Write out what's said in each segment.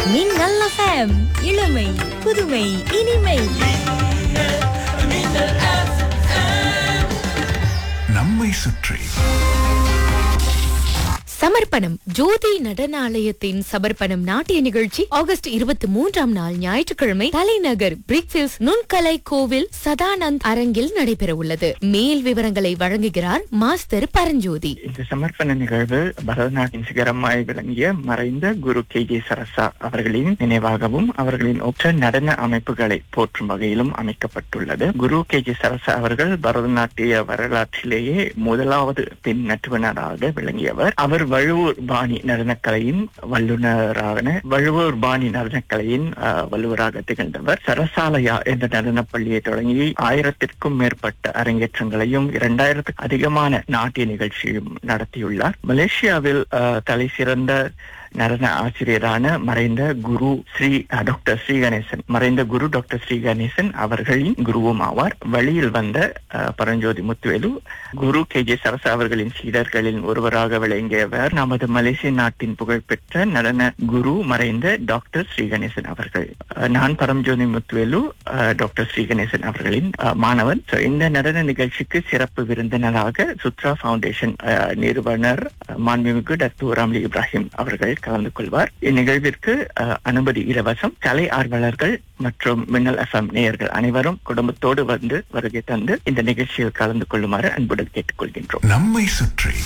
மின்னல் எஃப்எம் இளமை புதுமை இனிமை நம்மை சுற்றி சமர்ப்பணம் ஜோதி நடனாலயத்தின் சமர்ப்பணம் நாட்டிய நிகழ்ச்சி ஆகஸ்ட் இருபத்தி மூன்றாம் நாள் ஞாயிற்றுக்கிழமை தலைநகர் பிரிக்ஃபில்ஸ் நுண்கலை கோவில் சதானந்த் அரங்கில் நடைபெற உள்ளது மேல் விவரங்களை வழங்குகிறார் மாஸ்டர் பரஞ்சோதி இந்த சமர்ப்பண நிகழ்வு பரதநாட்டின் சிகரமாய் விளங்கிய மறைந்த குரு கே ஜே சரசா அவர்களின் நினைவாகவும் அவர்களின் ஒற்ற நடன அமைப்புகளை போற்றும் வகையிலும் அமைக்கப்பட்டுள்ளது குரு கே ஜே சரசா அவர்கள் பரதநாட்டிய வரலாற்றிலேயே முதலாவது பெண் நட்டுவனராக விளங்கியவர் அவர் வழுவூர் பாணி நடனக்கலையின் வல்லுநரான வழுவூர் பாணி நடனக்கலையின் அஹ், வல்லுவராக திகழ்ந்தவர் சரசாலயா என்ற நடனப் பள்ளியை தொடங்கி ஆயிரத்திற்கும் மேற்பட்ட அரங்கேற்றங்களையும் இரண்டாயிரத்துக்கு அதிகமான நாட்டிய நிகழ்ச்சியும் நடத்தியுள்ளார் மலேசியாவில் அஹ், தலை சிறந்த நடன ஆசிரியரான மறைந்த குரு ஸ்ரீ அஹ், டாக்டர் ஸ்ரீ கணேசன் மறைந்த குரு டாக்டர் ஸ்ரீ கணேசன் அவர்களின் குருவும் ஆவார் வழியில் வந்த அஹ், பரஞ்சோதி முத்துவேலு குரு கே ஜே சரசா அவர்களின் சீடர்களின் ஒருவராக விளங்கியவர் நமது மலேசிய நாட்டின் புகழ்பெற்ற நடன குரு மறைந்த டாக்டர் ஸ்ரீ கணேசன் அவர்கள் அஹ், நான் பரம்ஜோதி முத்துவேலு அஹ், டாக்டர் ஸ்ரீ கணேசன் அவர்களின் அஹ், மாணவன் So, இந்த நடன நிகழ்ச்சிக்கு சிறப்பு விருந்தினராக சுத்ரா ஃபவுண்டேஷன் அஹ், நிறுவனர் அஹ், மாண்புமிகு டாக்டர் ராம்லி இப்ராஹிம் அவர்கள் கலந்து கொள்வார் இந்நிகழ்விற்கு அஹ், அனுமதி இலவசம் கலை ஆர்வலர்கள் மற்றும் மின்னல் எஃப்எம் நேயர்கள் அனைவரும் குடும்பத்தோடு வந்து வருகை தந்து இந்த நிகழ்ச்சியில் கலந்து கொள்ளுமாறு அன்புடன் கேட்டுக்கொள்கின்றோம் நம்மை சுற்றி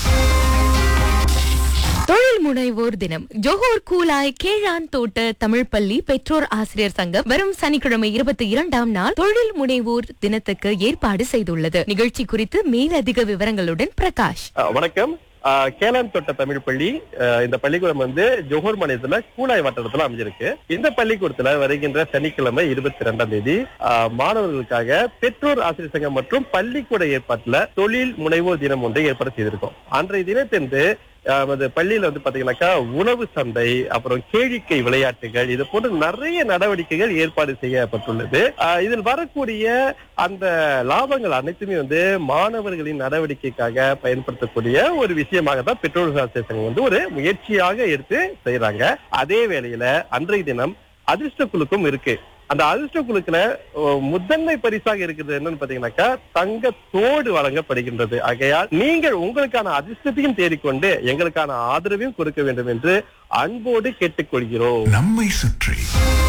தொழில் முனைவோர் தினம் ஜோஹோர் கூலாய் கேழான் தோட்ட தமிழ் பள்ளி பெற்றோர் ஆசிரியர் சங்கம் வரும் சனிக்கிழமை இருபத்தி இரண்டாம் நாள் தொழில் முனைவோர் தினத்துக்கு ஏற்பாடு செய்துள்ளது நிகழ்ச்சி குறித்து மேலதிக விவரங்களுடன் பிரகாஷ் அஹ் வணக்கம் அஹ் கேளான் தொட்ட தமிழ் பள்ளி அஹ் இந்த பள்ளிக்கூடம் வந்து ஜோஹர் மாநிலத்துல கூலாய் வட்டாரத்துல அமைஞ்சிருக்கு இந்த பள்ளிக்கூடத்துல வருகின்ற சனிக்கிழமை இருபத்தி ரெண்டாம் தேதி அஹ் மாணவர்களுக்காக பெற்றோர் ஆசிரியர் சங்கம் மற்றும் பள்ளிக்கூட ஏற்பாட்டுல தொழில் முனைவோர் தினம் ஒன்றை ஏற்பாடு செய்திருக்கோம் அன்றைய தினத்தன்று அஹ் நமது பள்ளியில வந்து பாத்தீங்கன்னாக்கா உணவு சந்தை அப்புறம் கேளிக்கை விளையாட்டுகள் இது போன்ற நிறைய நடவடிக்கைகள் ஏற்பாடு செய்யப்பட்டுள்ளது அஹ் இதில் வரக்கூடிய அந்த லாபங்கள் அனைத்துமே வந்து மாணவர்களின் நடவடிக்கைக்காக பயன்படுத்தக்கூடிய ஒரு விஷயமாக தான் பெற்றோர்கள் ஆசிரியர் சங்கம் வந்து ஒரு முயற்சியாக எடுத்து செய்யறாங்க அதே வேளையில அன்றைய தினம் அதிர்ஷ்ட குழுக்கும் இருக்கு அந்த அதிர்ஷ்ட குழுக்குல ஓ, முதன்மை பரிசாக இருக்கிறது என்னன்னு பாத்தீங்கன்னாக்கா தங்க தோடு வழங்கப்படுகின்றது ஆகையால் நீங்கள் உங்களுக்கான அதிர்ஷ்டத்தையும் தேடிக்கொண்டு எங்களுக்கான ஆதரவையும் கொடுக்க வேண்டும் என்று அன்போடு கேட்டுக்கொள்கிறோம் நம்மை சுற்றி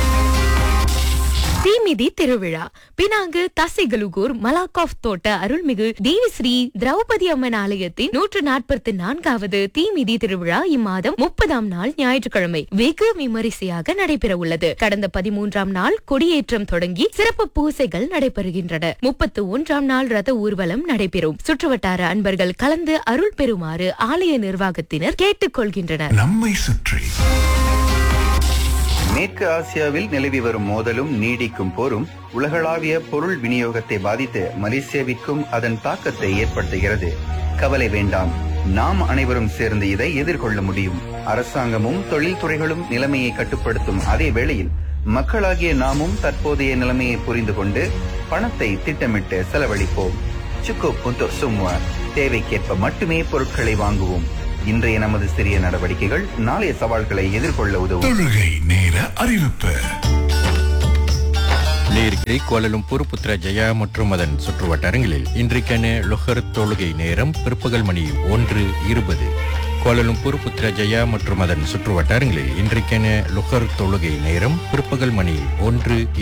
தீமிதி திருவிழா பினாங்கு தசைகலுகூர் மலாக்காஃப் தோட்ட அருள்மிகு தேவிஸ்ரீ திரௌபதி அம்மன் ஆலயத்தின் நூற்று நாற்பத்தி நான்காவது தீமிதி திருவிழா இம்மாதம் முப்பதாம் நாள் ஞாயிற்றுக்கிழமை வெகு விமரிசையாக நடைபெற உள்ளது கடந்த பதிமூன்றாம் நாள் கொடியேற்றம் தொடங்கி சிறப்பு பூசைகள் நடைபெறுகின்றன முப்பத்து ஒன்றாம் நாள் ரத ஊர்வலம் நடைபெறும் சுற்றுவட்டார அன்பர்கள் கலந்து அருள் பெறுமாறு ஆலய நிர்வாகத்தினர் கேட்டுக் கொள்கின்றனர் நம்மை சுற்றி மேற்கு ஆசியாவில் நிலவி வரும் மோதலும் நீடிக்கும் போரும் உலகளாவிய பொருள் விநியோகத்தை பாதித்து மலேசியாவிற்கும் அதன் தாக்கத்தை ஏற்படுத்துகிறது கவலை வேண்டாம் நாம் அனைவரும் சேர்ந்து இதை எதிர்கொள்ள முடியும் அரசாங்கமும் தொழில்துறைகளும் நிலைமையை கட்டுப்படுத்தும் அதே வேளையில் மக்களாகிய நாமும் தற்போதைய நிலைமையை புரிந்து கொண்டு பணத்தை திட்டமிட்டு செலவழிப்போம் சுக்கு புத்து சும்மா தேவைக்கேற்ப மட்டுமே பொருட்களை வாங்குவோம் இன்றைய நமது சிறிய நடவடிக்கைகள் நாளைய சவால்களை எதிர்கொள்ள உதவும் தொழுகை நேர அறிவிப்பு நேர்கை கோலலும்பூர் புத்ரா ஜெயா மற்றும் அதன் சுற்றுவட்டாரங்களில் இன்றைக்கான லொஹர் தொழுகை நேரம் பிற்பகல் மணி ஒன்று இருபது கோலலும்பூர் புத்ரா ஜெயா மற்றும் அதன் சுற்றுவட்டாரங்களில் இன்றைக்கான லொஹர் தொழுகை நேரம் பிற்பகல் மணி ஒன்று